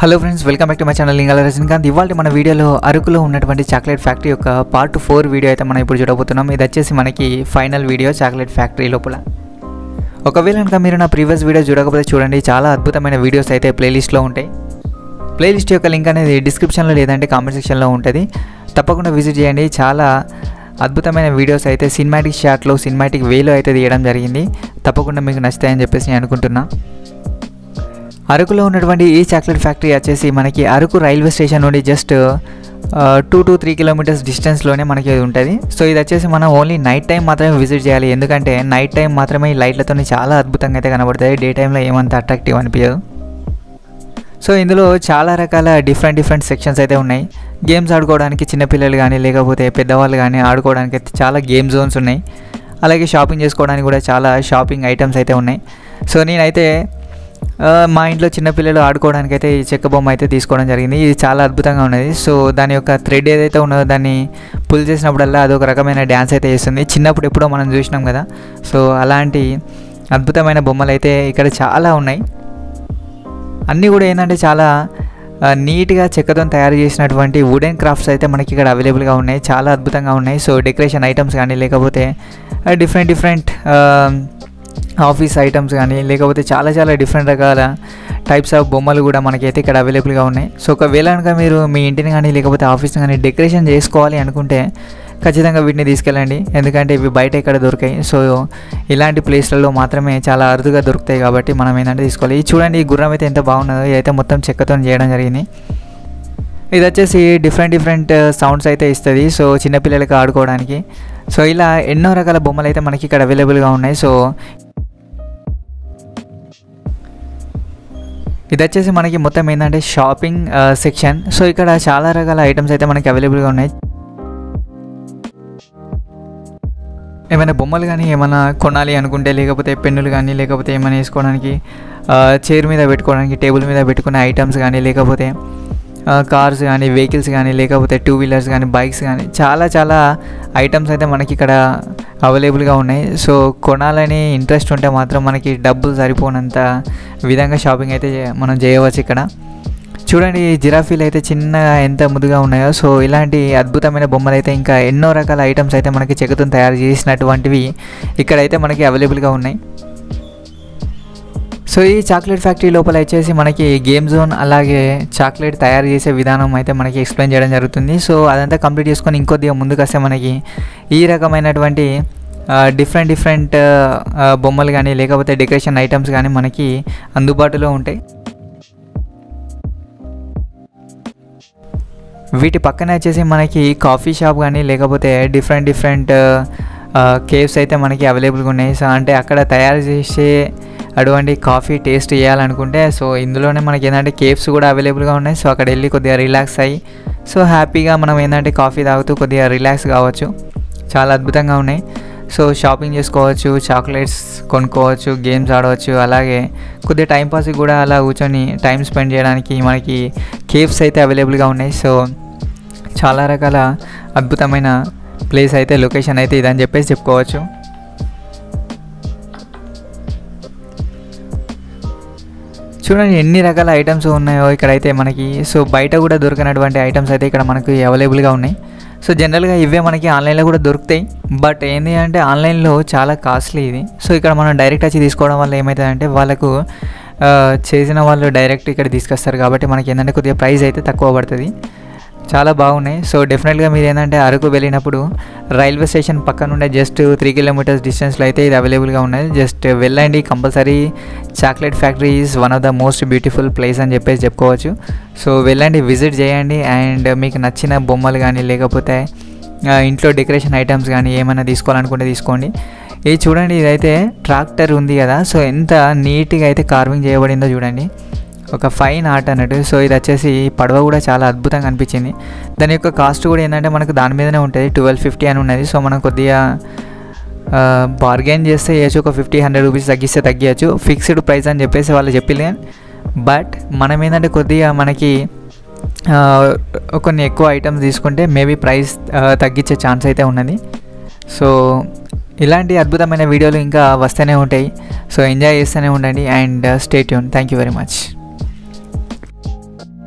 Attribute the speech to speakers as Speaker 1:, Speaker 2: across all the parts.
Speaker 1: hello friends welcome back to my channel Lingala Rajinikanth ఇవాళ మన వీడియోలో అరకులో ఉన్నటువంటి చాక్లెట్ ఫ్యాక్టరీ యొక్క పార్ట్ ఫోర్ వీడియో అయితే మనం ఇప్పుడు చూడబోతున్నాం ఇది వచ్చేసి మనకి ఫైనల్ వీడియో చాక్లెట్ ఫ్యాక్టరీ లోపల ఒకవేళ కనుక మీరు నా ప్రీవియస్ వీడియో చూడకపోతే చూడండి చాలా అద్భుతమైన వీడియోస్ అయితే ప్లేలిస్ట్లో ఉంటాయి ప్లేలిస్ట్ యొక్క లింక్ అనేది డిస్క్రిప్షన్లో లేదంటే కామెంట్ సెక్షన్లో ఉంటుంది తప్పకుండా విజిట్ చేయండి చాలా అద్భుతమైన వీడియోస్ అయితే సినిమాటిక్ షాట్లో సినిమాటిక్ వేలో అయితే తీయడం జరిగింది తప్పకుండా మీకు నచ్చుతాయని చెప్పేసి నేను అనుకుంటున్నా అరకులో ఉన్నటువంటి ఈ చాక్లెట్ ఫ్యాక్టరీ వచ్చేసి మనకి అరకు రైల్వే స్టేషన్ నుండి just two to three kilometres డిస్టెన్స్లోనే మనకి ఇది ఉంటుంది సో ఇది వచ్చేసి మనం ఓన్లీ నైట్ టైం మాత్రమే విజిట్ చేయాలి ఎందుకంటే నైట్ టైం మాత్రమే ఈ లైట్లతో చాలా అద్భుతంగా అయితే కనబడుతుంది డే టైంలో ఏమంత అట్రాక్టివ్ అనిపించదు సో ఇందులో చాలా రకాల డిఫరెంట్ డిఫరెంట్ సెక్షన్స్ అయితే ఉన్నాయి గేమ్స్ ఆడుకోవడానికి చిన్నపిల్లలు కానీ లేకపోతే పెద్దవాళ్ళు కానీ ఆడుకోవడానికి అయితే చాలా గేమ్ జోన్స్ ఉన్నాయి అలాగే షాపింగ్ చేసుకోవడానికి కూడా చాలా షాపింగ్ ఐటమ్స్ అయితే ఉన్నాయి సో నేనైతే ఆ, మా ఇంట్లో చిన్నపిల్లలు ఆడుకోవడానికి అయితే ఈ చెక్క బొమ్మ అయితే తీసుకోవడం జరిగింది ఇది చాలా అద్భుతంగా ఉన్నది సో దాని యొక్క థ్రెడ్ ఏదైతే ఉన్నదో దాన్ని పుల్ చేసినప్పుడల్లా అదొక రకమైన డ్యాన్స్ అయితే చేస్తుంది చిన్నప్పుడు ఎప్పుడో మనం చూసినాం కదా సో అలాంటి అద్భుతమైన బొమ్మలు అయితే ఇక్కడ చాలా ఉన్నాయి అన్నీ కూడా ఏంటంటే చాలా ఆ, నీట్గా చెక్కతో తయారు చేసినటువంటి వుడెన్ క్రాఫ్ట్స్ అయితే మనకి ఇక్కడ అవైలబుల్గా ఉన్నాయి చాలా అద్భుతంగా ఉన్నాయి సో డెకరేషన్ ఐటమ్స్ కానీ లేకపోతే డిఫరెంట్ డిఫరెంట్ ఆఫీస్ ఐటమ్స్ కానీ లేకపోతే చాలా చాలా డిఫరెంట్ రకాల టైప్స్ ఆఫ్ బొమ్మలు కూడా మనకైతే ఇక్కడ అవైలబుల్గా ఉన్నాయి సో ఒకవేళ కనుక మీరు మీ ఇంటిని కానీ లేకపోతే ఆఫీస్ని కానీ డెకరేషన్ చేసుకోవాలి అనుకుంటే ఖచ్చితంగా వీటిని తీసుకెళ్ళండి ఎందుకంటే ఇవి బయట ఎక్కడ దొరికాయి సో ఇలాంటి ప్లేస్లలో మాత్రమే చాలా అరుదుగా దొరుకుతాయి కాబట్టి మనం ఏంటంటే తీసుకోవాలి ఇది చూడండి ఈ గుర్రం అయితే ఎంత బాగున్నదో ఇదైతే మొత్తం చెక్కతో చేయడం జరిగింది ఇది వచ్చేసి డిఫరెంట్ డిఫరెంట్ సౌండ్స్ అయితే ఇస్తుంది సో చిన్నపిల్లలకి ఆడుకోవడానికి సో ఇలా ఎన్నో రకాల బొమ్మలు అయితే మనకి ఇక్కడ అవైలబుల్గా ఉన్నాయి సో ఇది వచ్చేసి మనకి మొత్తం ఏంటంటే షాపింగ్ సెక్షన్ సో ఇక్కడ చాలా రకాల ఐటమ్స్ అయితే మనకి అవైలబుల్గా ఉన్నాయి ఏమైనా బొమ్మలు కానీ ఏమైనా కొనాలి అనుకుంటే లేకపోతే పెన్నులు కానీ లేకపోతే ఏమైనా వేసుకోవడానికి చైర్ మీద పెట్టుకోవడానికి టేబుల్ మీద పెట్టుకునే ఐటమ్స్ కానీ లేకపోతే కార్స్ కానీ వెహికల్స్ కానీ లేకపోతే టూ వీలర్స్ కానీ బైక్స్ కానీ చాలా చాలా ఐటమ్స్ అయితే మనకి ఇక్కడ అవైలబుల్గా ఉన్నాయి సో కొనాలని ఇంట్రెస్ట్ ఉంటే మాత్రం మనకి డబ్బులు సరిపోనంత విధంగా షాపింగ్ అయితే చే- మనం చేయవచ్చు ఇక్కడ చూడండి ఈ జిరాఫీలు అయితే చిన్నగా ఎంత ముదుగా ఉన్నాయో సో ఇలాంటి అద్భుతమైన బొమ్మలు అయితే ఇంకా ఎన్నో రకాల ఐటమ్స్ అయితే మనకి చెక్కతో తయారు చేసినటువంటివి ఇక్కడైతే మనకి అవైలబుల్గా ఉన్నాయి సో ఈ చాక్లెట్ ఫ్యాక్టరీ లోపల వచ్చేసి మనకి గేమ్ జోన్ అలాగే చాక్లెట్ తయారు చేసే విధానం అయితే మనకి ఎక్స్ప్లెయిన్ చేయడం జరుగుతుంది సో అదంతా కంప్లీట్ చేసుకొని ఇంకొద్దిగా ముందుకు వస్తే మనకి ఈ రకమైనటువంటి డిఫరెంట్ డిఫరెంట్ బొమ్మలు కానీ లేకపోతే డెకరేషన్ ఐటమ్స్ కానీ మనకి అందుబాటులో ఉంటాయి వీటి పక్కన వచ్చేసి మనకి కాఫీ షాప్ కానీ లేకపోతే డిఫరెంట్ డిఫరెంట్ కేవ్స్ అయితే మనకి అవైలబుల్గా ఉన్నాయి సో అంటే అక్కడ తయారు చేసే అటువంటి కాఫీ టేస్ట్ చేయాలనుకుంటే సో ఇందులోనే మనకి ఏంటంటే కేవ్స్ కూడా అవైలబుల్గా ఉన్నాయి సో అక్కడ వెళ్ళి కొద్దిగా రిలాక్స్ అయ్యి సో హ్యాపీగా మనం ఏంటంటే కాఫీ తాగుతూ కొద్దిగా రిలాక్స్ కావచ్చు చాలా అద్భుతంగా ఉన్నాయి సో షాపింగ్ చేసుకోవచ్చు చాక్లెట్స్ కొనుక్కోవచ్చు గేమ్స్ ఆడవచ్చు అలాగే కొద్దిగా టైంపాస్కి కూడా అలా కూర్చొని టైం స్పెండ్ చేయడానికి మనకి కేవ్స్ అయితే అవైలబుల్గా ఉన్నాయి సో చాలా రకాల అద్భుతమైన ప్లేస్ అయితే లొకేషన్ అయితే ఇదని చెప్పేసి చెప్పుకోవచ్చు చూడండి ఎన్ని రకాల ఐటమ్స్ ఉన్నాయో ఇక్కడైతే మనకి సో బయట కూడా దొరికినటువంటి ఐటమ్స్ అయితే ఇక్కడ మనకి అవైలబుల్గా ఉన్నాయి సో జనరల్గా ఇవే మనకి ఆన్లైన్లో కూడా దొరుకుతాయి బట్ ఏంటి అంటే ఆన్లైన్లో చాలా కాస్ట్లీ ఇది సో ఇక్కడ మనం డైరెక్ట్ వచ్చి తీసుకోవడం వల్ల ఏమవుతుందంటే వాళ్ళకు ఆ, చేసిన వాళ్ళు డైరెక్ట్ ఇక్కడ తీసుకొస్తారు కాబట్టి మనకి ఏంటంటే కొద్దిగా ప్రైస్ అయితే తక్కువ పడుతుంది చాలా బాగున్నాయి సో డెఫినెట్గా మీరు ఏంటంటే అరకు వెళ్ళినప్పుడు రైల్వే స్టేషన్ పక్కన ఉండే జస్ట్ త్రీ కిలోమీటర్స్ డిస్టెన్స్లో అయితే ఇది అవైలబుల్గా ఉన్నది జస్ట్ వెళ్ళండి compulsory chocolate factory is one of the most beautiful place అని చెప్పేసి చెప్పుకోవచ్చు సో వెళ్ళండి విజిట్ చేయండి అండ్ మీకు నచ్చిన బొమ్మలు కానీ లేకపోతే ఆ, ఇంట్లో డెకరేషన్ ఐటమ్స్ కానీ ఏమైనా తీసుకోవాలనుకుంటే తీసుకోండి ఇది చూడండి ఇదైతే ట్రాక్టర్ ఉంది కదా సో ఎంత నీట్గా అయితే కార్వింగ్ చేయబడిందో చూడండి ఒక ఫైన్ ఆర్ట్ అన్నట్టు సో ఇది వచ్చేసి పడవ కూడా చాలా అద్భుతంగా అనిపించింది దాని యొక్క కాస్ట్ కూడా ఏంటంటే మనకు దాని మీదనే ఉంటుంది ట్వెల్వ్ ఫిఫ్టీ అని ఉన్నది సో మనం కొద్దిగా బార్గెన్ చేస్తే వేయచ్చు ఒక ఫిఫ్టీ హండ్రెడ్ రూపీస్ తగ్గిస్తే తగ్గించచ్చు ఫిక్స్డ్ ప్రైస్ అని చెప్పేసి వాళ్ళు చెప్పిలే బట్ మనం ఏంటంటే కొద్దిగా మనకి ఆ, కొన్ని ఎక్కువ ఐటమ్స్ తీసుకుంటే మేబీ ప్రైస్ తగ్గించే ఛాన్స్ అయితే ఉన్నది సో ఇలాంటి అద్భుతమైన వీడియోలు ఇంకా వస్తూనే ఉంటాయి సో ఎంజాయ్ చేస్తూనే ఉండండి and stay tune thank you very much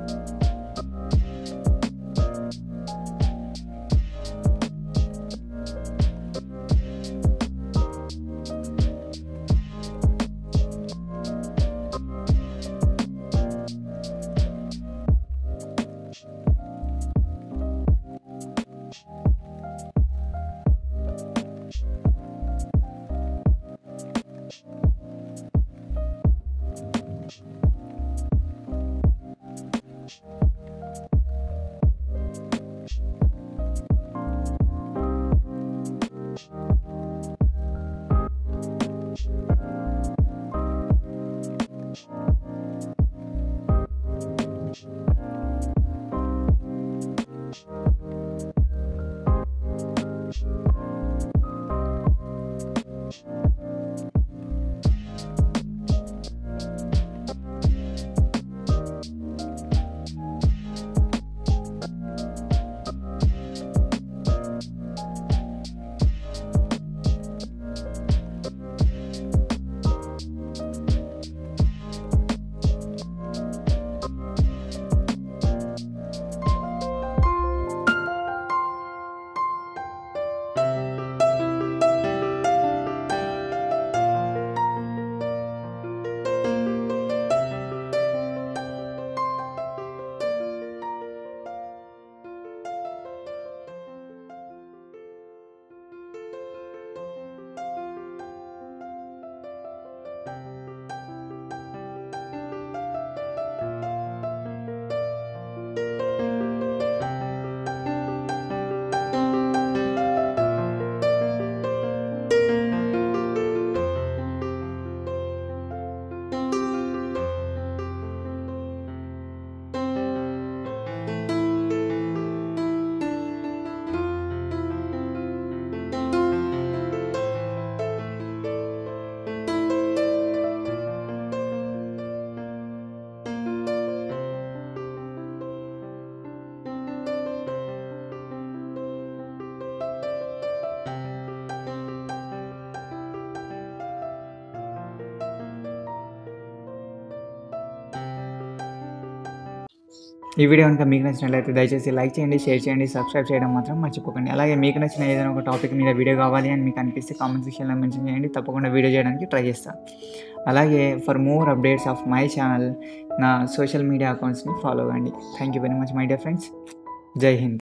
Speaker 1: ఈ వీడియో కనుక మీకు నచ్చినట్లయితే దయచేసి లైక్ చేయండి షేర్ చేయండి సబ్స్క్రైబ్ చేయడం మాత్రం మర్చిపోకండి అలాగే మీకు నచ్చిన ఏదైనా ఒక టాపిక్ మీద వీడియో కావాలి అని మీకు అనిపిస్తే కామెంట్ సెక్షన్లో మెన్షన్ చేయండి తప్పకుండా వీడియో చేయడానికి ట్రై చేస్తాను అలాగే for more updates of my channel నా సోషల్ మీడియా అకౌంట్స్ని ఫాలో అవ్వండి thank you very much my dear friends Jai Hind